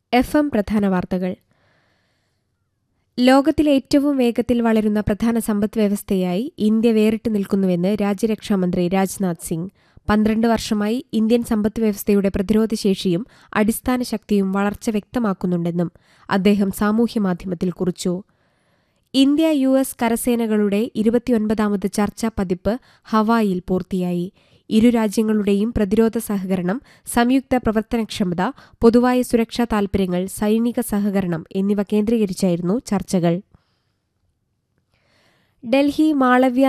F M പ്രധാന വാർത്തകൾ ലോകത്തിലെ ഏറ്റവും വേഗത്തിൽ വളരുന്ന പ്രധാന സമ്പദ് വ്യവസ്ഥയായി ഇന്ത്യ വേറിട്ട് നിൽക്കുന്നുവെന്ന് രാജ്യരക്ഷാമന്ത്രി രാജ്നാഥ് സിംഗ് പന്ത്രണ്ട് വർഷമായി ഇന്ത്യൻ സമ്പദ് വ്യവസ്ഥയുടെ പ്രതിരോധശേഷിയും അടിസ്ഥാന ശക്തിയും വളർച്ച വ്യക്തമാക്കുന്നുണ്ടെന്നും അദ്ദേഹം സാമൂഹ്യമാധ്യമത്തിൽ കുറിച്ചു ഇന്ത്യ യു എസ് കരസേനകളുടെ ഇരുപത്തിയൊൻപതാമത് ചർച്ചാ പതിപ്പ് ഹവായിൽ പൂർത്തിയായി ഇരു രാജ്യങ്ങളുടെയും പ്രതിരോധ സഹകരണം സംയുക്ത പ്രവർത്തനക്ഷമത പൊതുവായ സുരക്ഷാ താൽപര്യങ്ങൾ സൈനിക സഹകരണം എന്നിവ കേന്ദ്രീകരിച്ചായിരുന്നു ചർച്ചകൾ ഡൽഹി മാളവ്യ